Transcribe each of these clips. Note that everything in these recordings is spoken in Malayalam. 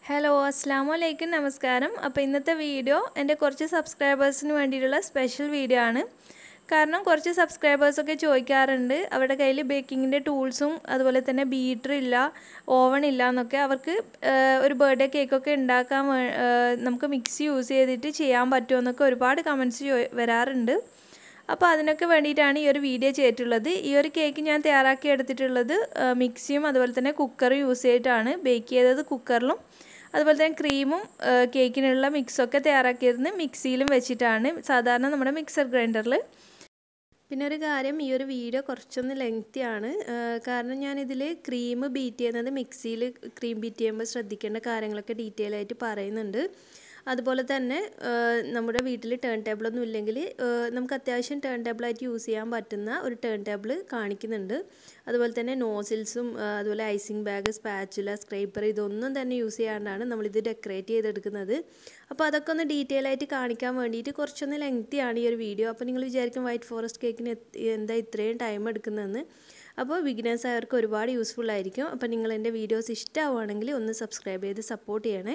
ഹലോ അസ്സാം വലൈക്കും നമസ്കാരം അപ്പോൾ ഇന്നത്തെ വീഡിയോ എൻ്റെ കുറച്ച് സബ്സ്ക്രൈബേഴ്സിന് വേണ്ടിയിട്ടുള്ള സ്പെഷ്യൽ വീഡിയോ ആണ് കാരണം കുറച്ച് സബ്സ്ക്രൈബേഴ്സൊക്കെ ചോദിക്കാറുണ്ട് അവരുടെ കയ്യിൽ ബേക്കിങ്ങിൻ്റെ ടൂൾസും അതുപോലെ തന്നെ ബീറ്റർ ഇല്ല ഓവൺ ഇല്ല എന്നൊക്കെ അവർക്ക് ഒരു ബർത്ത്ഡേ കേക്കൊക്കെ ഉണ്ടാക്കാൻ നമുക്ക് മിക്സി യൂസ് ചെയ്തിട്ട് ചെയ്യാൻ പറ്റുമോ എന്നൊക്കെ ഒരുപാട് കമൻസ് വരാറുണ്ട് അപ്പോൾ അതിനൊക്കെ വേണ്ടിയിട്ടാണ് ഈ ഒരു വീഡിയോ ചെയ്തിട്ടുള്ളത് ഈ ഒരു കേക്ക് ഞാൻ തയ്യാറാക്കി എടുത്തിട്ടുള്ളത് മിക്സിയും അതുപോലെ തന്നെ കുക്കറും യൂസ് ചെയ്തിട്ടാണ് ബേക്ക് ചെയ്തത് കുക്കറിലും അതുപോലെ തന്നെ ക്രീമും കേക്കിനുള്ള മിക്സൊക്കെ തയ്യാറാക്കിയിരുന്നത് മിക്സിയിലും വെച്ചിട്ടാണ് സാധാരണ നമ്മുടെ മിക്സർ ഗ്രൈൻഡറിൽ പിന്നെ ഒരു കാര്യം ഈ ഒരു വീഡിയോ കുറച്ചൊന്ന് ലെങ്തി ആണ് കാരണം ഞാനിതിൽ ക്രീം ബീറ്റ് ചെയ്യുന്നത് മിക്സിയിൽ ക്രീം ബീറ്റ് ചെയ്യുമ്പോൾ ശ്രദ്ധിക്കേണ്ട കാര്യങ്ങളൊക്കെ ഡീറ്റെയിൽ ആയിട്ട് പറയുന്നുണ്ട് അതുപോലെ തന്നെ നമ്മുടെ വീട്ടിൽ ടേൺ ടേബിളൊന്നും ഇല്ലെങ്കിൽ നമുക്ക് അത്യാവശ്യം ടേൺ ടേബിളായിട്ട് യൂസ് ചെയ്യാൻ പറ്റുന്ന ഒരു ടേൺ ടേബിൾ കാണിക്കുന്നുണ്ട് അതുപോലെ തന്നെ നോസിൽസും അതുപോലെ ഐസിങ് ബാഗ് സ്പാച്ചുല സ്ക്രൈപ്പർ ഇതൊന്നും തന്നെ യൂസ് ചെയ്യാണ്ടാണ് നമ്മളിത് ഡെക്കറേറ്റ് ചെയ്തെടുക്കുന്നത് അപ്പോൾ അതൊക്കെ ഒന്ന് ഡീറ്റെയിൽ ആയിട്ട് കാണിക്കാൻ വേണ്ടിയിട്ട് കുറച്ചൊന്ന് ലെങ്തിയാണ് ഈ ഒരു വീഡിയോ അപ്പോൾ നിങ്ങൾ വിചാരിക്കും വൈറ്റ് ഫോറസ്റ്റ് കേക്കിന് എന്താ ഇത്രയും ടൈം എടുക്കുന്നതെന്ന് അപ്പോൾ ബിഗിനേഴ്സ് ആയവർക്ക് ഒരുപാട് യൂസ്ഫുൾ ആയിരിക്കും അപ്പോൾ നിങ്ങൾ എൻ്റെ വീഡിയോസ് ഇഷ്ടമാവുകയാണെങ്കിൽ ഒന്ന് സബ്സ്ക്രൈബ് ചെയ്ത് സപ്പോർട്ട് ചെയ്യണേ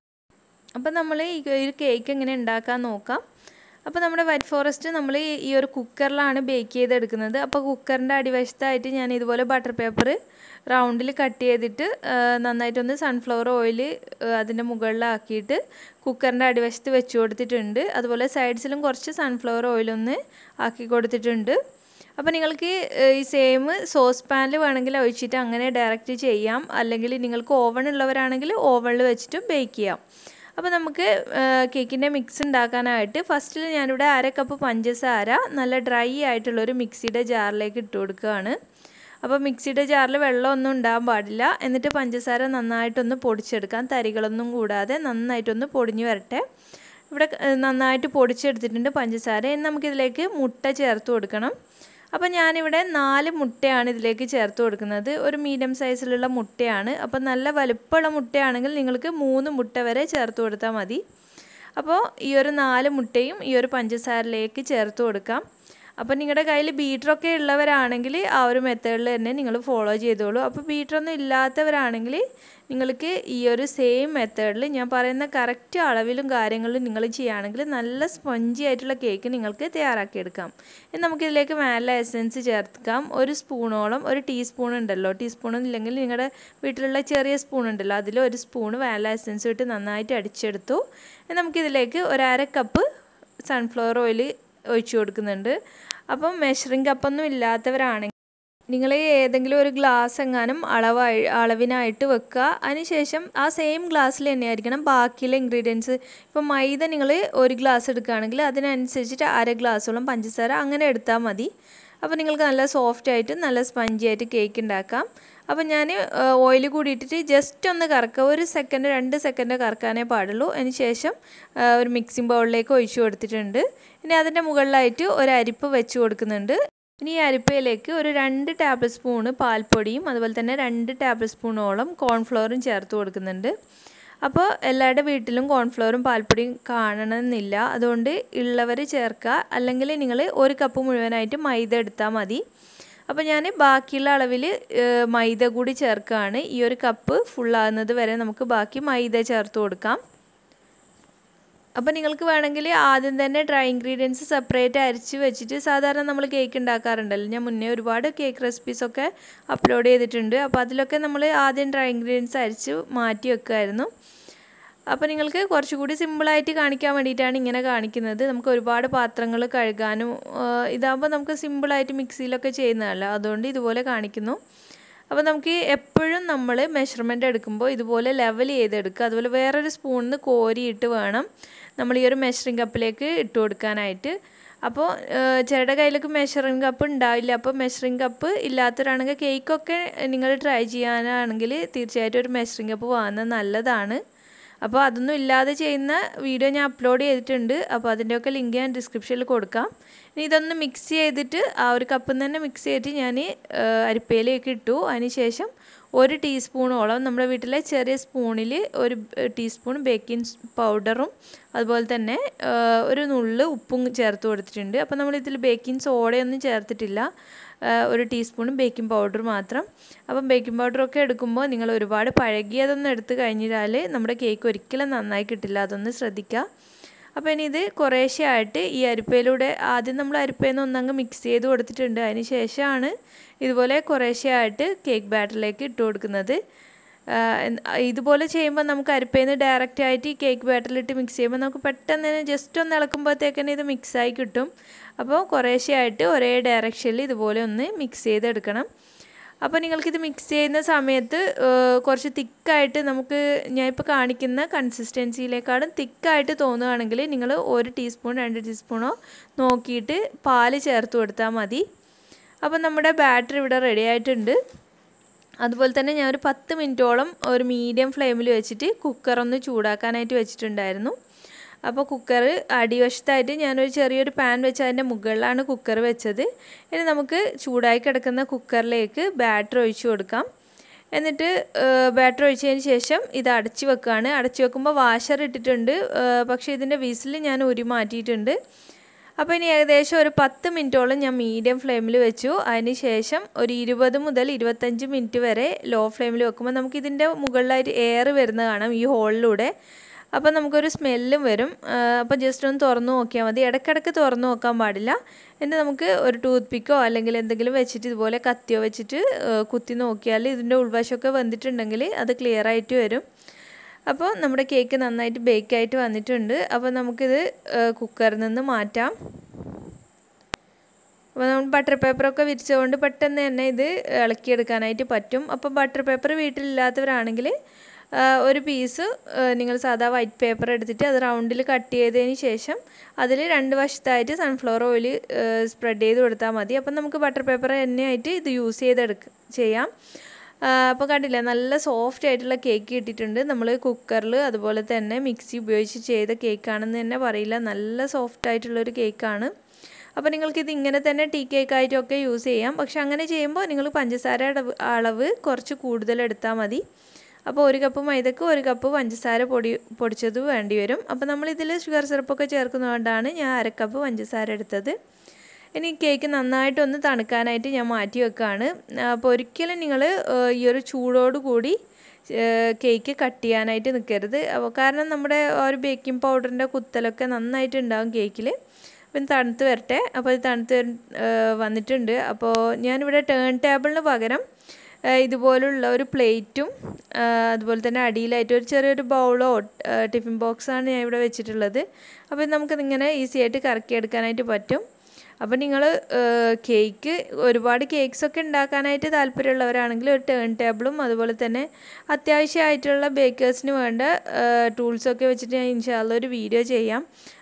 അപ്പോൾ നമ്മൾ ഈ ഒരു കേക്ക് എങ്ങനെ ഉണ്ടാക്കാൻ നോക്കാം അപ്പോൾ നമ്മുടെ വൈറ്റ് ഫോറസ്റ്റ് നമ്മൾ ഈ ഒരു കുക്കറിലാണ് ബേക്ക് ചെയ്തെടുക്കുന്നത് അപ്പോൾ കുക്കറിൻ്റെ അടിവശത്തായിട്ട് ഞാൻ ഇതുപോലെ ബട്ടർ പേപ്പർ റൗണ്ടിൽ കട്ട് ചെയ്തിട്ട് നന്നായിട്ടൊന്ന് സൺഫ്ലവർ ഓയിൽ അതിൻ്റെ മുകളിലാക്കിയിട്ട് കുക്കറിൻ്റെ അടിവശത്ത് വെച്ച് കൊടുത്തിട്ടുണ്ട് അതുപോലെ സൈഡ്സിലും കുറച്ച് സൺഫ്ലവർ ഓയിലൊന്ന് ആക്കി കൊടുത്തിട്ടുണ്ട് അപ്പോൾ നിങ്ങൾക്ക് ഈ സെയിം സോസ് പാനിൽ വേണമെങ്കിൽ ഒഴിച്ചിട്ട് അങ്ങനെ ഡയറക്റ്റ് ചെയ്യാം അല്ലെങ്കിൽ നിങ്ങൾക്ക് ഓവൺ ഉള്ളവരാണെങ്കിൽ ഓവണിൽ വെച്ചിട്ട് ബേക്ക് ചെയ്യാം അപ്പോൾ നമുക്ക് കേക്കിൻ്റെ മിക്സ് ഉണ്ടാക്കാനായിട്ട് ഫസ്റ്റിൽ ഞാനിവിടെ അര കപ്പ് പഞ്ചസാര നല്ല ഡ്രൈ ആയിട്ടുള്ളൊരു മിക്സിയുടെ ജാറിലേക്ക് ഇട്ട് കൊടുക്കുകയാണ് അപ്പോൾ മിക്സിയുടെ ജാറിൽ വെള്ളമൊന്നും ഉണ്ടാകാൻ പാടില്ല എന്നിട്ട് പഞ്ചസാര നന്നായിട്ടൊന്ന് പൊടിച്ചെടുക്കാം തരികളൊന്നും കൂടാതെ നന്നായിട്ടൊന്ന് പൊടിഞ്ഞു വരട്ടെ ഇവിടെ നന്നായിട്ട് പൊടിച്ചെടുത്തിട്ടുണ്ട് പഞ്ചസാര ഇനി നമുക്കിതിലേക്ക് മുട്ട ചേർത്ത് കൊടുക്കണം അപ്പോൾ ഞാനിവിടെ നാല് മുട്ടയാണ് ഇതിലേക്ക് ചേർത്ത് കൊടുക്കുന്നത് ഒരു മീഡിയം സൈസിലുള്ള മുട്ടയാണ് അപ്പോൾ നല്ല വലുപ്പമുള്ള മുട്ടയാണെങ്കിൽ നിങ്ങൾക്ക് മൂന്ന് മുട്ട വരെ ചേർത്ത് കൊടുത്താൽ മതി അപ്പോൾ ഈ ഒരു നാല് മുട്ടയും ഈ ഒരു പഞ്ചസാരയിലേക്ക് ചേർത്ത് കൊടുക്കാം അപ്പോൾ നിങ്ങളുടെ കയ്യിൽ ബീറ്ററൊക്കെ ഉള്ളവരാണെങ്കിൽ ആ ഒരു മെത്തേഡിൽ തന്നെ നിങ്ങൾ ഫോളോ ചെയ്തോളൂ അപ്പോൾ ബീറ്ററൊന്നും ഇല്ലാത്തവരാണെങ്കിൽ നിങ്ങൾക്ക് ഈ ഒരു സെയിം മെത്തേഡിൽ ഞാൻ പറയുന്ന കറക്റ്റ് അളവിലും കാര്യങ്ങളിലും നിങ്ങൾ ചെയ്യുകയാണെങ്കിൽ നല്ല സ്പഞ്ചി ആയിട്ടുള്ള കേക്ക് നിങ്ങൾക്ക് തയ്യാറാക്കിയെടുക്കാം ഇനി നമുക്കിതിലേക്ക് വാനില എസൻസ് ചേർക്കാം ഒരു സ്പൂണോളം ഒരു ടീസ്പൂൺ ഉണ്ടല്ലോ ടീസ്പൂൺ ഇല്ലെങ്കിൽ നിങ്ങളുടെ വീട്ടിലുള്ള ചെറിയ സ്പൂൺ ഉണ്ടല്ലോ അതിൽ ഒരു സ്പൂൺ വാനില എസൻസ് ഇട്ട് നന്നായിട്ട് അടിച്ചെടുത്തു നമുക്കിതിലേക്ക് ഒരു അര കപ്പ് സൺഫ്ലവർ ഓയിൽ ഒഴിച്ചു കൊടുക്കുന്നുണ്ട് അപ്പം മെഷറിംഗ് കപ്പൊന്നും ഇല്ലാത്തവരാണെങ്കിൽ നിങ്ങൾ ഏതെങ്കിലും ഒരു ഗ്ലാസ് എങ്ങാനും അളവായി അളവിനായിട്ട് വെക്കുക അതിനുശേഷം ആ സെയിം ഗ്ലാസ്സിൽ തന്നെയായിരിക്കണം ബാക്കിയുള്ള ഇൻഗ്രീഡിയൻസ് ഇപ്പം മൈദ നിങ്ങൾ ഒരു ഗ്ലാസ് എടുക്കുകയാണെങ്കിൽ അതിനനുസരിച്ചിട്ട് അര ഗ്ലാസോളം പഞ്ചസാര അങ്ങനെ എടുത്താൽ മതി അപ്പോൾ നിങ്ങൾക്ക് നല്ല സോഫ്റ്റ് ആയിട്ട് നല്ല സ്പഞ്ചി ആയിട്ട് കേക്ക് ഉണ്ടാക്കാം അപ്പോൾ ഞാൻ ഓയിൽ കൂടി ഇട്ടിട്ട് ജസ്റ്റ് ഒന്ന് കറക്കുക ഒരു സെക്കൻഡ് രണ്ട് സെക്കൻഡ് കറക്കാനേ പാടുള്ളൂ അതിന് ശേഷം ഒരു മിക്സിംഗ് ബൗളിലേക്ക് ഒഴിച്ചു കൊടുത്തിട്ടുണ്ട് ഇനി അതിൻ്റെ മുകളിലായിട്ട് ഒരു അരിപ്പ് വെച്ച് കൊടുക്കുന്നുണ്ട് ഇനി ഈ അരിപ്പയിലേക്ക് ഒരു രണ്ട് ടേബിൾ സ്പൂണ് പാൽപ്പൊടിയും അതുപോലെ തന്നെ രണ്ട് ടേബിൾ സ്പൂണോളം കോൺഫ്ലോറും ചേർത്ത് കൊടുക്കുന്നുണ്ട് അപ്പോൾ എല്ലാവരുടെ വീട്ടിലും കോൺഫ്ലോറും പാൽപ്പൊടിയും കാണണമെന്നില്ല അതുകൊണ്ട് ഉള്ളവർ ചേർക്കുക അല്ലെങ്കിൽ നിങ്ങൾ ഒരു കപ്പ് മുഴുവനായിട്ട് മൈദ എടുത്താൽ മതി അപ്പോൾ ഞാൻ ബാക്കിയുള്ള അളവിൽ മൈദ കൂടി ചേർക്കുകയാണ് ഈ ഒരു കപ്പ് ഫുള്ളാകുന്നത് വരെ നമുക്ക് ബാക്കി മൈദ ചേർത്ത് കൊടുക്കാം അപ്പോൾ നിങ്ങൾക്ക് വേണമെങ്കിൽ ആദ്യം തന്നെ ഡ്രൈ ഇൻഗ്രീഡിയൻസ് സെപ്പറേറ്റ് അരിച്ച് വെച്ചിട്ട് സാധാരണ നമ്മൾ കേക്ക് ഉണ്ടാക്കാറുണ്ടല്ലോ ഞാൻ മുന്നേ ഒരുപാട് കേക്ക് റെസിപ്പീസൊക്കെ അപ്ലോഡ് ചെയ്തിട്ടുണ്ട് അപ്പോൾ അതിലൊക്കെ നമ്മൾ ആദ്യം ഡ്രൈ ഇൻഗ്രീഡിയൻസ് അരിച്ച് മാറ്റി വെക്കുമായിരുന്നു അപ്പോൾ നിങ്ങൾക്ക് കുറച്ചുകൂടി സിമ്പിളായിട്ട് കാണിക്കാൻ വേണ്ടിയിട്ടാണ് ഇങ്ങനെ കാണിക്കുന്നത് നമുക്ക് ഒരുപാട് പാത്രങ്ങൾ കഴുകാനും ഇതാകുമ്പോൾ നമുക്ക് സിമ്പിളായിട്ട് മിക്സിയിലൊക്കെ ചെയ്യുന്നതല്ല അതുകൊണ്ട് ഇതുപോലെ കാണിക്കുന്നു അപ്പോൾ നമുക്ക് എപ്പോഴും നമ്മൾ മെഷർമെൻ്റ് എടുക്കുമ്പോൾ ഇതുപോലെ ലെവൽ ചെയ്തെടുക്കുക അതുപോലെ വേറൊരു സ്പൂണിൽ നിന്ന് കോരിയിട്ട് വേണം നമ്മൾ ഈ ഒരു മെഷറിംഗ് കപ്പിലേക്ക് ഇട്ട് കൊടുക്കാനായിട്ട് അപ്പോൾ ചിലരുടെ കയ്യിലൊക്കെ മെഷറിംഗ് കപ്പ് ഉണ്ടാവില്ല അപ്പോൾ മെഷറിംഗ് കപ്പ് ഇല്ലാത്തവരാണെങ്കിൽ കേക്കൊക്കെ നിങ്ങൾ ട്രൈ ചെയ്യാനാണെങ്കിൽ തീർച്ചയായിട്ടും ഒരു മെഷറിംഗ് കപ്പ് വാങ്ങുന്നത് നല്ലതാണ് അപ്പോൾ അതൊന്നും ഇല്ലാതെ ചെയ്യുന്ന വീഡിയോ ഞാൻ അപ്ലോഡ് ചെയ്തിട്ടുണ്ട് അപ്പോൾ അതിൻ്റെയൊക്കെ ലിങ്ക് ഞാൻ ഡിസ്ക്രിപ്ഷനിൽ കൊടുക്കാം ഇനി ഇതൊന്ന് മിക്സ് ചെയ്തിട്ട് ആ ഒരു കപ്പിൽ നിന്ന് തന്നെ മിക്സ് ചെയ്തിട്ട് ഞാൻ അരിപ്പയിലേക്ക് ഇട്ടു അതിന് ശേഷം ഒരു ടീസ്പൂണോളം നമ്മുടെ വീട്ടിലെ ചെറിയ സ്പൂണിൽ ഒരു ടീസ്പൂൺ ബേക്കിംഗ് പൗഡറും അതുപോലെ തന്നെ ഒരു നുള്ള് ഉപ്പും ചേർത്ത് കൊടുത്തിട്ടുണ്ട് അപ്പോൾ നമ്മൾ ഇതിൽ ബേക്കിംഗ് സോഡയൊന്നും ചേർത്തിട്ടില്ല ഒരു ടീസ്പൂൺ ബേക്കിംഗ് പൗഡർ മാത്രം അപ്പം ബേക്കിംഗ് പൗഡറൊക്കെ എടുക്കുമ്പോൾ നിങ്ങൾ ഒരുപാട് പഴകിയതൊന്നും എടുത്ത് കഴിഞ്ഞാൽ നമ്മുടെ കേക്ക് ഒരിക്കലും നന്നായി കിട്ടില്ല അതൊന്ന് ശ്രദ്ധിക്കുക അപ്പോൾ ഇനി ഇത് കുറേശ്ശെ ആയിട്ട് ഈ അരിപ്പയിലൂടെ ആദ്യം നമ്മൾ അരിപ്പയിൽ നിന്ന് ഒന്നങ്ങ് മിക്സ് ചെയ്ത് കൊടുത്തിട്ടുണ്ട് അതിന് ശേഷമാണ് ഇതുപോലെ കുറേശ്ശെ ആയിട്ട് കേക്ക് ബാറ്ററിലേക്ക് ഇട്ട് കൊടുക്കുന്നത് ഇതുപോലെ ചെയ്യുമ്പോൾ നമുക്ക് അരിപ്പയിൽ നിന്ന് ഡയറക്റ്റ് ആയിട്ട് ഈ കേക്ക് ബാറ്ററിലിട്ട് മിക്സ് ചെയ്യുമ്പോൾ നമുക്ക് പെട്ടെന്ന് ജസ്റ്റ് ഒന്ന് ഇളക്കുമ്പോഴത്തേക്കന്നെ ഇത് മിക്സായി കിട്ടും അപ്പോൾ കുറേശ്ശെ ആയിട്ട് ഒരേ ഡയറക്ഷനിൽ ഇതുപോലെ ഒന്ന് മിക്സ് ചെയ്തെടുക്കണം അപ്പോൾ നിങ്ങൾക്കിത് മിക്സ് ചെയ്യുന്ന സമയത്ത് കുറച്ച് തിക്കായിട്ട് നമുക്ക് ഞാൻ ഇപ്പോൾ കാണിക്കുന്ന കൺസിസ്റ്റൻസിയിലേക്കാളും തിക്കായിട്ട് തോന്നുകയാണെങ്കിൽ നിങ്ങൾ ഒരു ടീസ്പൂൺ രണ്ട് ടീസ്പൂണോ നോക്കിയിട്ട് പാല് ചേർത്ത് കൊടുത്താൽ മതി അപ്പോൾ നമ്മുടെ ബാറ്റർ ഇവിടെ റെഡി ആയിട്ടുണ്ട് അതുപോലെ തന്നെ ഞാൻ ഒരു പത്ത് മിനിറ്റോളം ഒരു മീഡിയം ഫ്ലെയിമിൽ വെച്ചിട്ട് കുക്കർ ഒന്ന് ചൂടാക്കാനായിട്ട് വെച്ചിട്ടുണ്ടായിരുന്നു അപ്പോൾ കുക്കർ അടിവശത്തായിട്ട് ഞാനൊരു ചെറിയൊരു പാൻ വെച്ച് അതിൻ്റെ മുകളിലാണ് കുക്കർ വെച്ചത് ഇനി നമുക്ക് ചൂടായി കിടക്കുന്ന കുക്കറിലേക്ക് ബാറ്റർ ഒഴിച്ചു കൊടുക്കാം എന്നിട്ട് ബാറ്റർ ഒഴിച്ചതിന് ശേഷം ഇത് അടച്ചു വെക്കുകയാണ് അടച്ചു വെക്കുമ്പോൾ വാഷർ ഇട്ടിട്ടുണ്ട് പക്ഷേ ഇതിൻ്റെ വിസിൽ ഞാൻ ഉരി മാറ്റിയിട്ടുണ്ട് അപ്പോൾ ഇനി ഏകദേശം ഒരു പത്ത് മിനിറ്റോളം ഞാൻ മീഡിയം ഫ്ലെയിമിൽ വെച്ചു അതിന് ശേഷം ഒരു ഇരുപത് മുതൽ ഇരുപത്തഞ്ച് മിനിറ്റ് വരെ ലോ ഫ്ലെയിമിൽ വെക്കുമ്പോൾ നമുക്ക് ഇതിൻ്റെ മുകളിലായിട്ട് എയർ വരുന്നത് കാണാം ഈ ഹോളിലൂടെ അപ്പോൾ നമുക്കൊരു സ്മെല്ലും വരും അപ്പോൾ ജസ്റ്റ് ഒന്ന് തുറന്നു നോക്കിയാൽ മതി ഇടയ്ക്കിടയ്ക്ക് തുറന്നു നോക്കാൻ പാടില്ല എന്നിട്ട് നമുക്ക് ഒരു ടൂത്ത് പിക്കോ അല്ലെങ്കിൽ എന്തെങ്കിലും വെച്ചിട്ട് ഇതുപോലെ കത്തിയോ വെച്ചിട്ട് കുത്തി നോക്കിയാൽ ഇതിൻ്റെ ഉൾവശമൊക്കെ വന്നിട്ടുണ്ടെങ്കിൽ അത് ക്ലിയർ ആയിട്ട് വരും അപ്പോൾ നമ്മുടെ കേക്ക് നന്നായിട്ട് ബേക്കായിട്ട് വന്നിട്ടുണ്ട് അപ്പോൾ നമുക്കിത് കുക്കറിൽ നിന്ന് മാറ്റാം അപ്പോൾ നമ്മൾ ബട്ടർ പേപ്പറൊക്കെ വിരിച്ചുകൊണ്ട് പെട്ടെന്ന് തന്നെ ഇത് ഇളക്കിയെടുക്കാനായിട്ട് പറ്റും അപ്പോൾ ബട്ടർ പേപ്പർ വീട്ടിലില്ലാത്തവരാണെങ്കിൽ ഒരു പീസ് നിങ്ങൾ സാധാ വൈറ്റ് പേപ്പർ എടുത്തിട്ട് അത് റൗണ്ടിൽ കട്ട് ചെയ്തതിന് ശേഷം അതിൽ രണ്ട് വശത്തായിട്ട് സൺഫ്ലവർ ഓയിൽ സ്പ്രെഡ് ചെയ്ത് കൊടുത്താൽ മതി അപ്പം നമുക്ക് ബട്ടർ പേപ്പർ തന്നെയായിട്ട് ഇത് യൂസ് ചെയ്തെടുക്ക ചെയ്യാം അപ്പോൾ കണ്ടില്ലേ നല്ല സോഫ്റ്റ് ആയിട്ടുള്ള കേക്ക് കിട്ടിയിട്ടുണ്ട് നമ്മൾ കുക്കറിൽ അതുപോലെ തന്നെ മിക്സി ഉപയോഗിച്ച് ചെയ്ത കേക്കാണെന്ന് തന്നെ പറയില്ല നല്ല സോഫ്റ്റ് ആയിട്ടുള്ളൊരു കേക്കാണ് അപ്പോൾ നിങ്ങൾക്കിത് ഇങ്ങനെ തന്നെ ടീ കേക്കായിട്ടൊക്കെ യൂസ് ചെയ്യാം പക്ഷെ അങ്ങനെ ചെയ്യുമ്പോൾ നിങ്ങൾ പഞ്ചസാരയുടെ അളവ് കുറച്ച് കൂടുതൽ എടുത്താൽ മതി അപ്പോൾ ഒരു കപ്പ് മൈദക്ക് ഒരു കപ്പ് പഞ്ചസാര പൊടി പൊടിച്ചത് വേണ്ടി വരും അപ്പോൾ നമ്മൾ ഇതിൽ ഷുഗർ സിറപ്പൊക്കെ ചേർക്കുന്നതുകൊണ്ടാണ് ഞാൻ അര കപ്പ് പഞ്ചസാര എടുത്തത് ഇനി കേക്ക് നന്നായിട്ടൊന്ന് തണുക്കാനായിട്ട് ഞാൻ മാറ്റി വെക്കുകയാണ് അപ്പോൾ ഒരിക്കലും നിങ്ങൾ ഈ ഒരു ചൂടോട് കൂടി കേക്ക് കട്ട് ചെയ്യാനായിട്ട് നിൽക്കരുത് അപ്പോൾ കാരണം നമ്മുടെ ഒരു ബേക്കിംഗ് പൗഡറിൻ്റെ കുത്തലൊക്കെ നന്നായിട്ട് ഉണ്ടാകും കേക്കിൽ അപ്പം തണുത്ത് വരട്ടെ അപ്പോൾ ഇത് തണുത്ത് വന്നിട്ടുണ്ട് അപ്പോൾ ഞാനിവിടെ ടേൺ ടേബിളിന് പകരം ഇതുപോലുള്ള ഒരു പ്ലേറ്റും അതുപോലെ തന്നെ അടിയിലായിട്ട് ഒരു ചെറിയൊരു ബൗളോ ടിഫിൻ ബോക്സാണ് ഞാൻ ഇവിടെ വെച്ചിട്ടുള്ളത് അപ്പോൾ നമുക്കിതിങ്ങനെ ഈസി ആയിട്ട് കറക്കിയെടുക്കാനായിട്ട് പറ്റും അപ്പോൾ നിങ്ങൾ കേക്ക് ഒരുപാട് കേക്ക്സൊക്കെ ഉണ്ടാക്കാനായിട്ട് താല്പര്യമുള്ളവരാണെങ്കിൽ ഒരു ടേൺ ടേബിളും അതുപോലെ തന്നെ അത്യാവശ്യമായിട്ടുള്ള ബേക്കേഴ്സിന് വേണ്ട ടൂൾസൊക്കെ വെച്ചിട്ട് ഞാൻ ഇൻഷാല്ല ഒരു വീഡിയോ ചെയ്യാം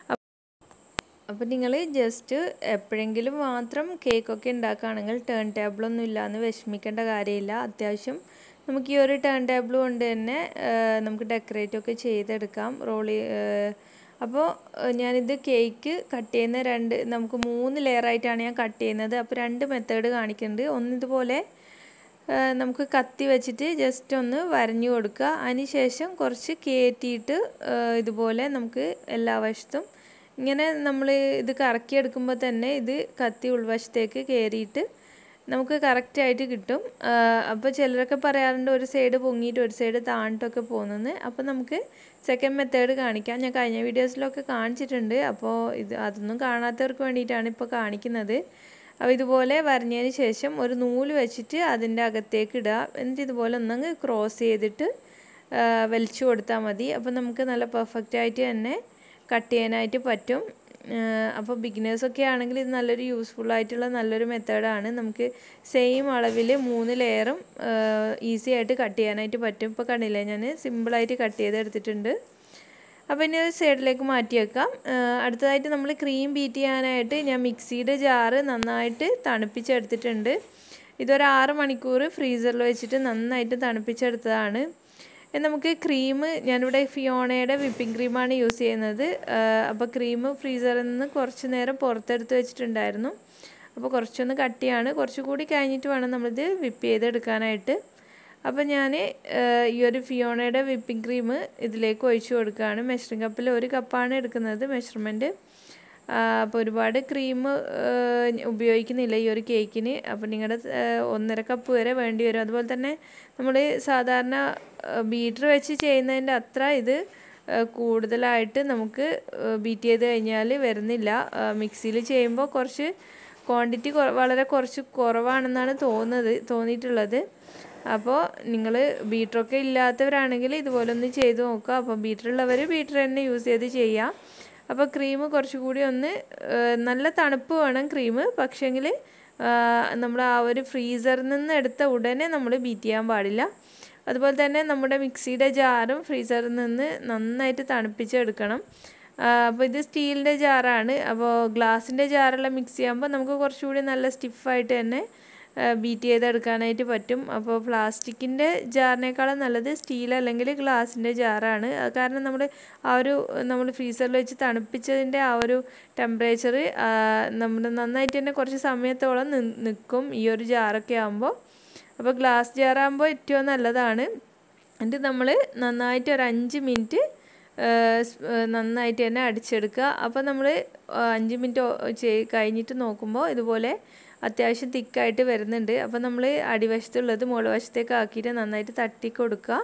അപ്പോൾ നിങ്ങൾ ജസ്റ്റ് എപ്പോഴെങ്കിലും മാത്രം കേക്കൊക്കെ ഉണ്ടാക്കുകയാണെങ്കിൽ ടേൺ ടേബിളൊന്നും ഇല്ലയെന്ന് വിഷമിക്കേണ്ട കാര്യമില്ല അത്യാവശ്യം നമുക്ക് ഈ ഒരു ടേൺ ടേബിൾ കൊണ്ട് തന്നെ നമുക്ക് ഡെക്കറേറ്റ് ഒക്കെ ചെയ്തെടുക്കാം റോളി അപ്പോൾ ഞാനിത് കേക്ക് കട്ട് ചെയ്യുന്ന രണ്ട് നമുക്ക് മൂന്ന് ലെയറായിട്ടാണ് ഞാൻ കട്ട് ചെയ്യുന്നത് അപ്പോൾ രണ്ട് മെത്തേഡ് കാണിക്കുന്നുണ്ട് ഒന്നിതുപോലെ നമുക്ക് കത്തി വെച്ചിട്ട് ജസ്റ്റ് ഒന്ന് വരഞ്ഞു കൊടുക്കുക അതിന് ശേഷം കുറച്ച് കയറ്റിയിട്ട് ഇതുപോലെ നമുക്ക് എല്ലാ വശത്തും ഇങ്ങനെ നമ്മൾ ഇത് കറക്കിയെടുക്കുമ്പോൾ തന്നെ ഇത് കത്തി ഉൾവശത്തേക്ക് കയറിയിട്ട് നമുക്ക് കറക്റ്റായിട്ട് കിട്ടും അപ്പോൾ ചിലരൊക്കെ പറയാറുണ്ട് ഒരു സൈഡ് പൊങ്ങിയിട്ട് ഒരു സൈഡ് താണിട്ടൊക്കെ പോകുന്നത് അപ്പോൾ നമുക്ക് സെക്കൻഡ് മെത്തേഡ് കാണിക്കാം ഞാൻ കഴിഞ്ഞ വീഡിയോസിലൊക്കെ കാണിച്ചിട്ടുണ്ട് അപ്പോൾ ഇത് അതൊന്നും കാണാത്തവർക്ക് വേണ്ടിയിട്ടാണ് ഇപ്പോൾ കാണിക്കുന്നത് അപ്പോൾ ഇതുപോലെ വരഞ്ഞതിന് ശേഷം ഒരു നൂല് വെച്ചിട്ട് അതിൻ്റെ അകത്തേക്ക് ഇടുക എന്നിട്ട് ഇതുപോലെ ഒന്നങ്ങ് ക്രോസ് ചെയ്തിട്ട് വലിച്ചു കൊടുത്താൽ മതി അപ്പോൾ നമുക്ക് നല്ല പെർഫെക്റ്റ് ആയിട്ട് തന്നെ കട്ട് ചെയ്യാനായിട്ട് പറ്റും അപ്പോൾ ബിഗിനേഴ്സൊക്കെ ആണെങ്കിൽ ഇത് നല്ലൊരു യൂസ്ഫുൾ ആയിട്ടുള്ള നല്ലൊരു മെത്തേഡാണ് നമുക്ക് സെയിം അളവിൽ മൂന്ന് ലെയറും ഈസി ആയിട്ട് കട്ട് ചെയ്യാനായിട്ട് പറ്റും ഇപ്പോൾ കണ്ടില്ലേ ഞാൻ സിമ്പിളായിട്ട് കട്ട് ചെയ്തെടുത്തിട്ടുണ്ട് അപ്പോൾ ഇനി ഒരു സൈഡിലേക്ക് മാറ്റി വെക്കാം അടുത്തതായിട്ട് നമ്മൾ ക്രീം ബീറ്റ് ചെയ്യാനായിട്ട് ഞാൻ മിക്സിയുടെ ജാറ് നന്നായിട്ട് തണുപ്പിച്ചെടുത്തിട്ടുണ്ട് ഇതൊരു ആറ് മണിക്കൂർ ഫ്രീസറിൽ വെച്ചിട്ട് നന്നായിട്ട് തണുപ്പിച്ചെടുത്തതാണ് നമുക്ക് ക്രീം ഞാനിവിടെ ഫിയോണയുടെ വിപ്പിംഗ് ക്രീമാണ് യൂസ് ചെയ്യുന്നത് അപ്പോൾ ക്രീം ഫ്രീസറിൽ നിന്ന് കുറച്ച് നേരം പുറത്തെടുത്ത് വെച്ചിട്ടുണ്ടായിരുന്നു അപ്പോൾ കുറച്ചൊന്ന് കട്ടിയാണ് കുറച്ചുകൂടി കഴിഞ്ഞിട്ട് വേണം നമ്മളിത് വിപ്പ് ചെയ്തെടുക്കാനായിട്ട് അപ്പോൾ ഞാൻ ഈ ഒരു ഫിയോണയുടെ വിപ്പിംഗ് ക്രീം ഇതിലേക്ക് ഒഴിച്ചു കൊടുക്കുകയാണ് മെഷറിംഗ് കപ്പിൽ ഒരു കപ്പാണ് എടുക്കുന്നത് മെഷർമെൻറ്റ് അപ്പോൾ ഒരുപാട് ക്രീം ഉപയോഗിക്കുന്നില്ല ഈ ഒരു കേക്കിന് അപ്പോൾ നിങ്ങളുടെ ഒന്നര കപ്പ് വരെ വേണ്ടി വരും അതുപോലെ തന്നെ നമ്മൾ സാധാരണ ബീറ്റർ വെച്ച് ചെയ്യുന്നതിൻ്റെ അത്ര ഇത് കൂടുതലായിട്ട് നമുക്ക് ബീറ്റ് ചെയ്ത് കഴിഞ്ഞാൽ വരുന്നില്ല മിക്സിയിൽ ചെയ്യുമ്പോൾ കുറച്ച് ക്വാണ്ടിറ്റി വളരെ കുറച്ച് കുറവാണെന്നാണ് തോന്നുന്നത് തോന്നിയിട്ടുള്ളത് അപ്പോൾ നിങ്ങൾ ബീറ്ററൊക്കെ ഇല്ലാത്തവരാണെങ്കിൽ ഇതുപോലെ ഒന്ന് ചെയ്ത് നോക്കുക അപ്പോൾ ബീറ്റർ ഉള്ളവർ ബീറ്റർ തന്നെ യൂസ് ചെയ്ത് ചെയ്യാം അപ്പോൾ ക്രീം കുറച്ചുകൂടി ഒന്ന് നല്ല തണുപ്പ് വേണം ക്രീം പക്ഷേങ്കിൽ നമ്മൾ ആ ഒരു ഫ്രീസറിൽ നിന്ന് എടുത്ത ഉടനെ നമ്മൾ ബീറ്റ് ചെയ്യാൻ പാടില്ല അതുപോലെ തന്നെ നമ്മുടെ മിക്സിയുടെ ജാറും ഫ്രീസറിൽ നിന്ന് നന്നായിട്ട് തണുപ്പിച്ചെടുക്കണം അപ്പോൾ ഇത് സ്റ്റീലിൻ്റെ ജാറാണ് അപ്പോൾ ഗ്ലാസിൻ്റെ ജാറുള്ള മിക്സി ആകുമ്പോൾ നമുക്ക് കുറച്ചുകൂടി നല്ല സ്റ്റിഫായിട്ട് തന്നെ ബീറ്റ് ചെയ്തെടുക്കാനായിട്ട് പറ്റും അപ്പോൾ പ്ലാസ്റ്റിക്കിൻ്റെ ജാറിനേക്കാളും നല്ലത് സ്റ്റീൽ അല്ലെങ്കിൽ ഗ്ലാസിൻ്റെ ജാറാണ് കാരണം നമ്മൾ ആ ഒരു നമ്മൾ ഫ്രീസറിൽ വെച്ച് തണുപ്പിച്ചതിൻ്റെ ആ ഒരു ടെമ്പറേച്ചർ നമ്മൾ നന്നായിട്ട് തന്നെ കുറച്ച് സമയത്തോളം നിൽക്കും ഈ ഒരു ജാറൊക്കെ ആകുമ്പോൾ അപ്പോൾ ഗ്ലാസ് ജാറാകുമ്പോൾ ഏറ്റവും നല്ലതാണ് എന്നിട്ട് നമ്മൾ നന്നായിട്ട് ഒരു അഞ്ച് മിനിറ്റ് നന്നായിട്ട് തന്നെ അടിച്ചെടുക്കുക അപ്പോൾ നമ്മൾ അഞ്ച് മിനിറ്റ് ചെയ് കഴിഞ്ഞിട്ട് നോക്കുമ്പോൾ ഇതുപോലെ അത്യാവശ്യം തിക്കായിട്ട് വരുന്നുണ്ട് അപ്പോൾ നമ്മൾ അടിവശത്തുള്ളത് മുകൾ വശത്തേക്ക് ആക്കിയിട്ട് നന്നായിട്ട് തട്ടി കൊടുക്കുക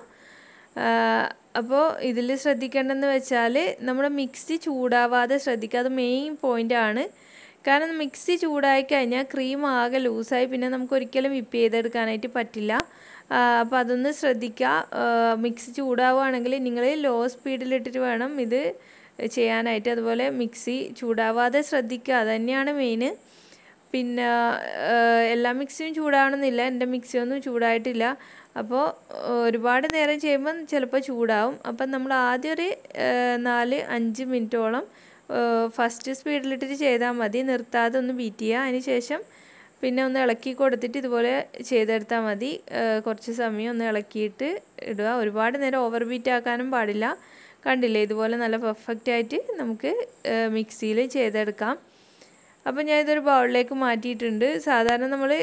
അപ്പോൾ ഇതിൽ ശ്രദ്ധിക്കേണ്ടതെന്ന് വെച്ചാൽ നമ്മുടെ മിക്സി ചൂടാവാതെ ശ്രദ്ധിക്കുക അത് മെയിൻ പോയിൻ്റാണ് കാരണം മിക്സി ചൂടായി കഴിഞ്ഞാൽ ക്രീം ആകെ ലൂസായി പിന്നെ നമുക്ക് ഒരിക്കലും വിപ്പ് ചെയ്തെടുക്കാനായിട്ട് പറ്റില്ല അപ്പോൾ അതൊന്ന് ശ്രദ്ധിക്കുക മിക്സി ചൂടാവുകയാണെങ്കിൽ നിങ്ങൾ ലോ സ്പീഡിലിട്ടിട്ട് വേണം ഇത് ചെയ്യാനായിട്ട് അതുപോലെ മിക്സി ചൂടാവാതെ ശ്രദ്ധിക്കുക അത് തന്നെയാണ് മെയിൻ പിന്നെ എല്ലാ മിക്സിയും ചൂടാവണമെന്നില്ല എൻ്റെ മിക്സിയൊന്നും ചൂടായിട്ടില്ല അപ്പോൾ ഒരുപാട് നേരം ചെയ്യുമ്പം ചിലപ്പോൾ ചൂടാവും അപ്പം നമ്മൾ ആദ്യം ഒരു നാല് അഞ്ച് മിനിറ്റോളം ഫസ്റ്റ് സ്പീഡിലിട്ടിട്ട് ചെയ്താൽ മതി നിർത്താതെ ഒന്ന് ബീറ്റ് ചെയ്യുക അതിന് ശേഷം പിന്നെ ഒന്ന് ഇളക്കി കൊടുത്തിട്ട് ഇതുപോലെ ചെയ്തെടുത്താൽ മതി കുറച്ച് സമയം ഒന്ന് ഇളക്കിയിട്ട് ഇടുക ഒരുപാട് നേരം ഓവർ ബീറ്റ് ആക്കാനും പാടില്ല കണ്ടില്ലേ ഇതുപോലെ നല്ല പെർഫെക്റ്റ് ആയിട്ട് നമുക്ക് മിക്സിയിൽ ചെയ്തെടുക്കാം അപ്പോൾ ഞാൻ ഇതൊരു ബൗളിലേക്ക് മാറ്റിയിട്ടുണ്ട് സാധാരണ നമ്മൾ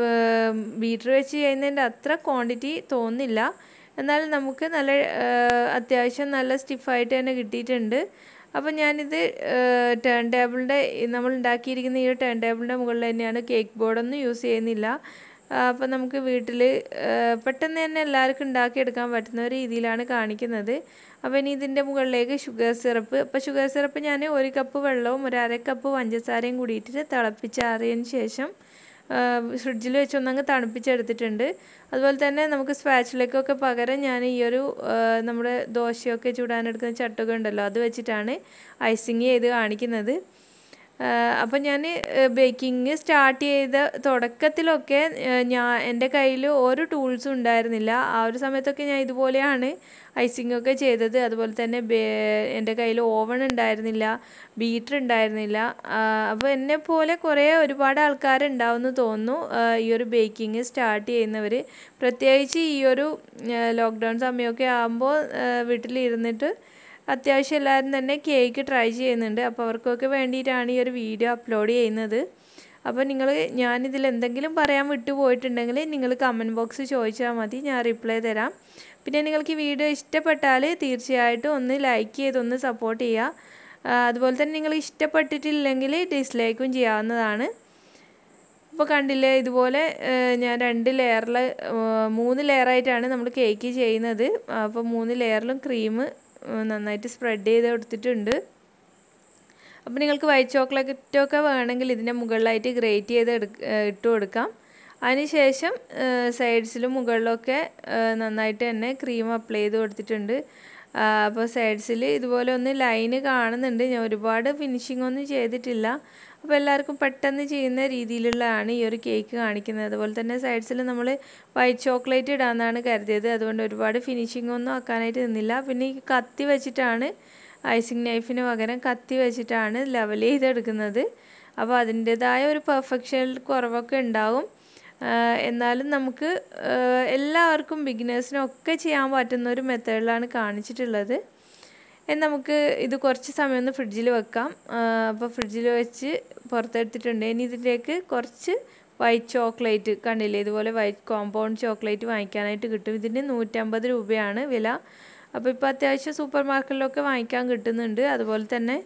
ബീറ്റർ വെച്ച് ചെയ്യുന്നതിൻ്റെ അത്ര ക്വാണ്ടിറ്റി തോന്നില്ല എന്നാലും നമുക്ക് നല്ല അത്യാവശ്യം നല്ല സ്റ്റിഫായിട്ട് തന്നെ കിട്ടിയിട്ടുണ്ട് അപ്പോൾ ഞാനിത് ടേൺ ടേബിളിൻ്റെ നമ്മൾ ഉണ്ടാക്കിയിരിക്കുന്ന ഈ ടേൺ ടേബിളിൻ്റെ മുകളിൽ തന്നെയാണ് കേക്ക് ബോർഡൊന്നും യൂസ് ചെയ്യുന്നില്ല അപ്പോൾ നമുക്ക് വീട്ടിൽ പെട്ടെന്ന് തന്നെ എല്ലാവർക്കും ഉണ്ടാക്കിയെടുക്കാൻ പറ്റുന്ന രീതിയിലാണ് കാണിക്കുന്നത് അപ്പോൾ ഇനി ഇതിൻ്റെ മുകളിലേക്ക് ഷുഗർ സിറപ്പ് അപ്പോൾ ഷുഗർ സിറപ്പ് ഞാൻ ഒരു കപ്പ് വെള്ളവും ഒരു അര കപ്പ് പഞ്ചസാരയും കൂടിയിട്ട് തിളപ്പിച്ചാറിയതിന് ശേഷം ഫ്രിഡ്ജിൽ വെച്ച് ഒന്നങ്ങ് തണുപ്പിച്ചെടുത്തിട്ടുണ്ട് അതുപോലെ തന്നെ നമുക്ക് സ്പാച്ചിലേക്കൊക്കെ പകരം ഞാൻ ഈ ഒരു നമ്മുടെ ദോശയൊക്കെ ചൂടാനെടുക്കുന്ന ചട്ടുക ഉണ്ടല്ലോ അത് വെച്ചിട്ടാണ് ഐസിങ് ചെയ്ത് കാണിക്കുന്നത് അപ്പം ഞാൻ ബേക്കിംഗ് സ്റ്റാർട്ട് ചെയ്ത തുടക്കത്തിലൊക്കെ ഞാൻ എൻ്റെ കയ്യിൽ ഒരു ടൂൾസും ഉണ്ടായിരുന്നില്ല ആ ഒരു സമയത്തൊക്കെ ഞാൻ ഇതുപോലെയാണ് ഐസിംഗ് ഒക്കെ ചെയ്തത് അതുപോലെ തന്നെ എൻ്റെ കയ്യിൽ ഓവൺ ഉണ്ടായിരുന്നില്ല ബീറ്റർ ഉണ്ടായിരുന്നില്ല അപ്പോൾ എന്നെ പോലെ കുറേ ഒരുപാട് ആൾക്കാരുണ്ടാവുമെന്ന് തോന്നുന്നു ഈ ഒരു ബേക്കിംഗ് സ്റ്റാർട്ട് ചെയ്യുന്നവർ പ്രത്യേകിച്ച് ഈ ഒരു ലോക്ക്ഡൗൺ സമയമൊക്കെ ആകുമ്പോൾ വീട്ടിലിരുന്നിട്ട് അത്യാവശ്യം എല്ലാവരും തന്നെ കേക്ക് ട്രൈ ചെയ്യുന്നുണ്ട് അപ്പോൾ അവർക്കൊക്കെ വേണ്ടിയിട്ടാണ് ഈ ഒരു വീഡിയോ അപ്ലോഡ് ചെയ്യുന്നത് അപ്പോൾ നിങ്ങൾ ഞാനിതിൽ എന്തെങ്കിലും പറയാൻ വിട്ടുപോയിട്ടുണ്ടെങ്കിൽ നിങ്ങൾ കമൻറ്റ് ബോക്സ് ചോദിച്ചാൽ മതി ഞാൻ റിപ്ലൈ തരാം പിന്നെ നിങ്ങൾക്ക് ഈ വീഡിയോ ഇഷ്ടപ്പെട്ടാൽ തീർച്ചയായിട്ടും ഒന്ന് ലൈക്ക് ചെയ്ത് ഒന്ന് സപ്പോർട്ട് ചെയ്യുക അതുപോലെ തന്നെ നിങ്ങൾ ഇഷ്ടപ്പെട്ടിട്ടില്ലെങ്കിൽ ഡിസ്ലൈക്കും ചെയ്യാവുന്നതാണ് ഇപ്പോൾ കണ്ടില്ലേ ഇതുപോലെ ഞാൻ രണ്ട് ലെയറിൽ മൂന്ന് ലെയറായിട്ടാണ് നമ്മൾ കേക്ക് ചെയ്യുന്നത് അപ്പോൾ മൂന്ന് ലെയറിലും ക്രീം നന്നായിട്ട് സ്പ്രെഡ് ചെയ്ത് കൊടുത്തിട്ടുണ്ട് അപ്പോൾ നിങ്ങൾക്ക് വൈറ്റ് ചോക്ലേറ്റൊക്കെ വേണമെങ്കിൽ ഇതിൻ്റെ മുകളിലായിട്ട് ഗ്രേറ്റ് ചെയ്ത് ഇട്ട് കൊടുക്കാം അതിനുശേഷം സൈഡ്സിലും മുകളിലൊക്കെ നന്നായിട്ട് തന്നെ ക്രീം അപ്ലൈ ചെയ്ത് കൊടുത്തിട്ടുണ്ട് അപ്പോൾ സൈഡ്സിൽ ഇതുപോലെ ഒന്ന് ലൈന് കാണുന്നുണ്ട് ഞാൻ ഒരുപാട് ഫിനിഷിംഗ് ഒന്നും ചെയ്തിട്ടില്ല അപ്പോൾ എല്ലാവർക്കും പെട്ടെന്ന് ചെയ്യുന്ന രീതിയിലുള്ളതാണ് ഈ ഒരു കേക്ക് കാണിക്കുന്നത് അതുപോലെ തന്നെ സൈഡ്സിൽ നമ്മൾ വൈറ്റ് ചോക്ലേറ്റ് ഇടാമെന്നാണ് കരുതിയത് അതുകൊണ്ട് ഒരുപാട് ഫിനിഷിംഗ് ഒന്നും ആക്കാനായിട്ട് നിന്നില്ല പിന്നെ ഈ കത്തി വെച്ചിട്ടാണ് ഐസിങ് നൈഫിന് പകരം കത്തി വെച്ചിട്ടാണ് ലെവൽ ചെയ്തെടുക്കുന്നത് അപ്പോൾ അതിൻ്റേതായ ഒരു പെർഫെക്ഷൻ കുറവൊക്കെ ഉണ്ടാവും എന്നാലും നമുക്ക് എല്ലാവർക്കും ബിഗിനേഴ്സിനും ഒക്കെ ചെയ്യാൻ പറ്റുന്ന ഒരു മെത്തേഡിലാണ് കാണിച്ചിട്ടുള്ളത് നമുക്ക് ഇത് കുറച്ച് സമയം ഒന്ന് ഫ്രിഡ്ജിൽ വെക്കാം അപ്പോൾ ഫ്രിഡ്ജിൽ വെച്ച് പുറത്തെടുത്തിട്ടുണ്ട് ഇനി ഇതിലേക്ക് കുറച്ച് വൈറ്റ് ചോക്ലേറ്റ് കണ്ടില്ലേ ഇതുപോലെ വൈറ്റ് കോമ്പൗണ്ട് ചോക്ലേറ്റ് വാങ്ങിക്കാനായിട്ട് കിട്ടും ഇതിന് നൂറ്റമ്പത് രൂപയാണ് വില അപ്പോൾ ഇപ്പോൾ അത്യാവശ്യം സൂപ്പർ മാർക്കറ്റിലൊക്കെ വാങ്ങിക്കാൻ കിട്ടുന്നുണ്ട് അതുപോലെ തന്നെ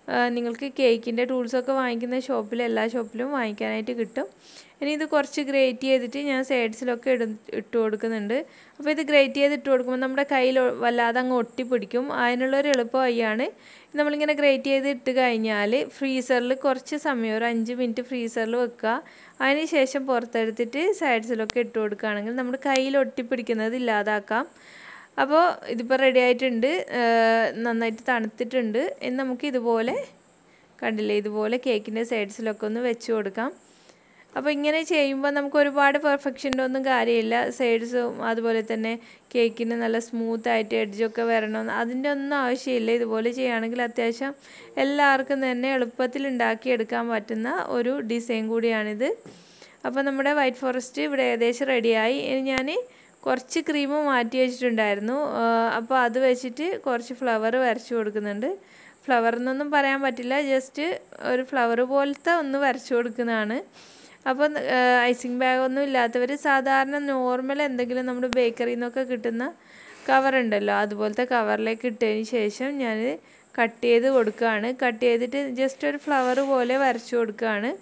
നിങ്ങൾക്ക് കേക്കിൻ്റെ ടൂൾസൊക്കെ വാങ്ങിക്കുന്ന ഷോപ്പിൽ എല്ലാ ഷോപ്പിലും വാങ്ങിക്കാനായിട്ട് കിട്ടും ഇനി ഇത് കുറച്ച് ഗ്രേറ്റ് ചെയ്തിട്ട് ഞാൻ സൈഡ്സിലൊക്കെ ഇട ഇട്ട് കൊടുക്കുന്നുണ്ട് അപ്പോൾ ഇത് ഗ്രേറ്റ് ചെയ്ത് ഇട്ട് കൊടുക്കുമ്പോൾ നമ്മുടെ കയ്യിൽ വല്ലാതെ അങ്ങ് ഒട്ടിപ്പിടിക്കും അതിനുള്ളൊരു എളുപ്പ വഴിയാണ് നമ്മളിങ്ങനെ ഗ്രേറ്റ് ചെയ്ത് ഇട്ട് കഴിഞ്ഞാൽ ഫ്രീസറിൽ കുറച്ച് സമയം ഒരു അഞ്ച് മിനിറ്റ് ഫ്രീസറിൽ വെക്കുക അതിന് ശേഷം പുറത്തെടുത്തിട്ട് സൈഡ്സിലൊക്കെ ഇട്ട് കൊടുക്കുകയാണെങ്കിൽ നമ്മുടെ കയ്യിൽ ഒട്ടിപ്പിടിക്കുന്നത് ഇല്ലാതാക്കാം അപ്പോൾ ഇതിപ്പോൾ റെഡി ആയിട്ടുണ്ട് നന്നായിട്ട് തണുത്തിട്ടുണ്ട് ഇനി നമുക്ക് ഇതുപോലെ കണ്ടില്ലേ ഇതുപോലെ കേക്കിൻ്റെ സൈഡ്സിലൊക്കെ ഒന്ന് വെച്ച് കൊടുക്കാം അപ്പോൾ ഇങ്ങനെ ചെയ്യുമ്പോൾ നമുക്ക് ഒരുപാട് പെർഫെക്ഷൻ്റെ ഒന്നും കാര്യമില്ല സൈഡ്സും അതുപോലെ തന്നെ കേക്കിന് നല്ല സ്മൂത്ത് ആയിട്ട് എഡ്ജൊക്കെ വരണം അതിൻ്റെ ഒന്നും ആവശ്യമില്ല ഇതുപോലെ ചെയ്യുകയാണെങ്കിൽ അത്യാവശ്യം എല്ലാവർക്കും തന്നെ എളുപ്പത്തിൽ ഉണ്ടാക്കിയെടുക്കാൻ പറ്റുന്ന ഒരു ഡിസൈൻ കൂടിയാണിത് അപ്പോൾ നമ്മുടെ വൈറ്റ് ഫോറസ്റ്റ് ഇവിടെ ഏകദേശം റെഡിയായി ഇനി ഞാൻ കുറച്ച് ക്രീം മാറ്റി വെച്ചിട്ടുണ്ടായിരുന്നു അപ്പോൾ അത് വെച്ചിട്ട് കുറച്ച് ഫ്ലവർ വരച്ചു കൊടുക്കുന്നുണ്ട് ഫ്ലവർ എന്നൊന്നും പറയാൻ പറ്റില്ല ജസ്റ്റ് ഒരു ഫ്ലവർ പോലത്തെ ഒന്ന് വരച്ചു കൊടുക്കുന്നതാണ് അപ്പോൾ ഐസിങ് ബാഗ് ഒന്നും ഇല്ലാത്തവർ സാധാരണ നോർമൽ എന്തെങ്കിലും നമ്മുടെ ബേക്കറിയിൽ നിന്നൊക്കെ കിട്ടുന്ന കവർ ഉണ്ടല്ലോ അതുപോലത്തെ കവറിലേക്ക് ഇട്ടതിന് ശേഷം ഞാൻ കട്ട് ചെയ്ത് കൊടുക്കുകയാണ് കട്ട് ചെയ്തിട്ട് ജസ്റ്റ് ഒരു ഫ്ലവർ പോലെ വരച്ചു കൊടുക്കുകയാണ്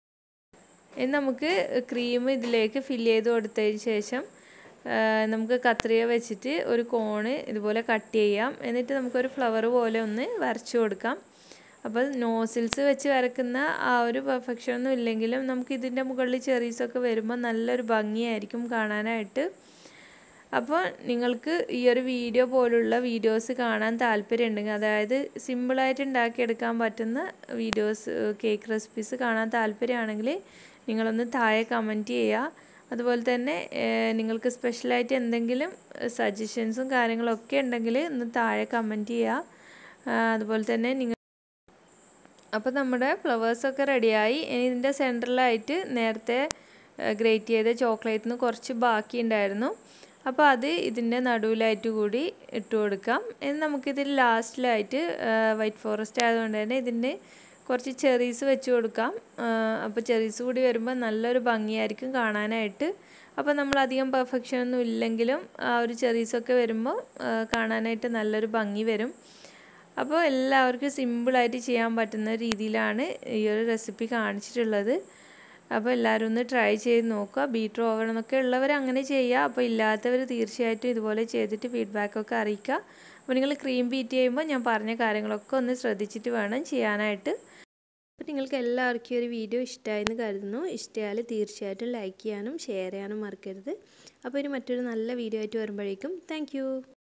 ഇനി നമുക്ക് ക്രീം ഇതിലേക്ക് ഫില്ല് ചെയ്ത് കൊടുത്തതിന് ശേഷം നമുക്ക് കത്രിക വെച്ചിട്ട് ഒരു കോണ് ഇതുപോലെ കട്ട് ചെയ്യാം എന്നിട്ട് നമുക്കൊരു ഫ്ലവർ പോലെ ഒന്ന് വരച്ചു കൊടുക്കാം അപ്പോൾ നോസിൽസ് വെച്ച് വരക്കുന്ന ആ ഒരു പെർഫെക്ഷൻ ഒന്നും ഇല്ലെങ്കിലും നമുക്ക് ഇതിൻ്റെ മുകളിൽ ചെറീസൊക്കെ വരുമ്പോൾ നല്ലൊരു ഭംഗിയായിരിക്കും കാണാനായിട്ട് അപ്പോൾ നിങ്ങൾക്ക് ഈ ഒരു വീഡിയോ പോലുള്ള വീഡിയോസ് കാണാൻ താല്പര്യമുണ്ടെങ്കിൽ അതായത് സിമ്പിളായിട്ട് ഉണ്ടാക്കിയെടുക്കാൻ പറ്റുന്ന വീഡിയോസ് കേക്ക് റെസിപ്പീസ് കാണാൻ താല്പര്യമാണെങ്കിൽ നിങ്ങളൊന്ന് താഴെ കമൻറ്റ് ചെയ്യുക അതുപോലെ തന്നെ നിങ്ങൾക്ക് സ്പെഷ്യലായിട്ട് എന്തെങ്കിലും സജഷൻസും കാര്യങ്ങളൊക്കെ ഉണ്ടെങ്കിൽ ഒന്ന് താഴെ കമൻറ്റ് ചെയ്യുക അതുപോലെ തന്നെ നിങ്ങൾ അപ്പോൾ നമ്മുടെ ഫ്ലവേഴ്സൊക്കെ റെഡിയായി ഇനി ഇതിൻ്റെ സെൻറ്ററിലായിട്ട് നേരത്തെ ഗ്രേറ്റ് ചെയ്ത ചോക്ലേറ്റിന് കുറച്ച് ബാക്കി ഉണ്ടായിരുന്നു അപ്പോൾ അത് ഇതിൻ്റെ നടുവിലായിട്ട് കൂടി ഇട്ട് കൊടുക്കാം ഇനി നമുക്കിതിൽ ലാസ്റ്റിലായിട്ട് വൈറ്റ് ഫോറസ്റ്റ് ആയതുകൊണ്ട് തന്നെ ഇതിൻ്റെ കുറച്ച് ചെറീസ് വെച്ച് കൊടുക്കാം അപ്പോൾ ചെറീസ് കൂടി വരുമ്പോൾ നല്ലൊരു ഭംഗിയായിരിക്കും കാണാനായിട്ട് അപ്പോൾ നമ്മൾ അധികം പെർഫെക്ഷൻ ഒന്നും ഇല്ലെങ്കിലും ആ ഒരു ചെറീസൊക്കെ വരുമ്പോൾ കാണാനായിട്ട് നല്ലൊരു ഭംഗി വരും അപ്പോൾ എല്ലാവർക്കും സിമ്പിളായിട്ട് ചെയ്യാൻ പറ്റുന്ന രീതിയിലാണ് ഈ ഒരു റെസിപ്പി കാണിച്ചിട്ടുള്ളത് അപ്പോൾ എല്ലാവരും ഒന്ന് ട്രൈ ചെയ്ത് നോക്കുക ബീറ്റർ ഓവൺ എന്നൊക്കെ ഉള്ളവർ അങ്ങനെ ചെയ്യുക അപ്പോൾ ഇല്ലാത്തവർ തീർച്ചയായിട്ടും ഇതുപോലെ ചെയ്തിട്ട് ഫീഡ്ബാക്കൊക്കെ അറിയിക്കുക അപ്പോൾ നിങ്ങൾ ക്രീം ബീറ്റ് ചെയ്യുമ്പോൾ ഞാൻ പറഞ്ഞ കാര്യങ്ങളൊക്കെ ഒന്ന് ശ്രദ്ധിച്ചിട്ട് വേണം ചെയ്യാനായിട്ട് അപ്പോൾ നിങ്ങൾക്ക് എല്ലാവർക്കും ഒരു വീഡിയോ ഇഷ്ടമായെന്ന് കരുതുന്നു ഇഷ്ടമായാൽ തീർച്ചയായിട്ടും ലൈക്ക് ചെയ്യാനും ഷെയർ ചെയ്യാനും മറക്കരുത് അപ്പോൾ ഇനി മറ്റൊരു നല്ല വീഡിയോ ആയിട്ട് വരുമ്പോഴേക്കും താങ്ക്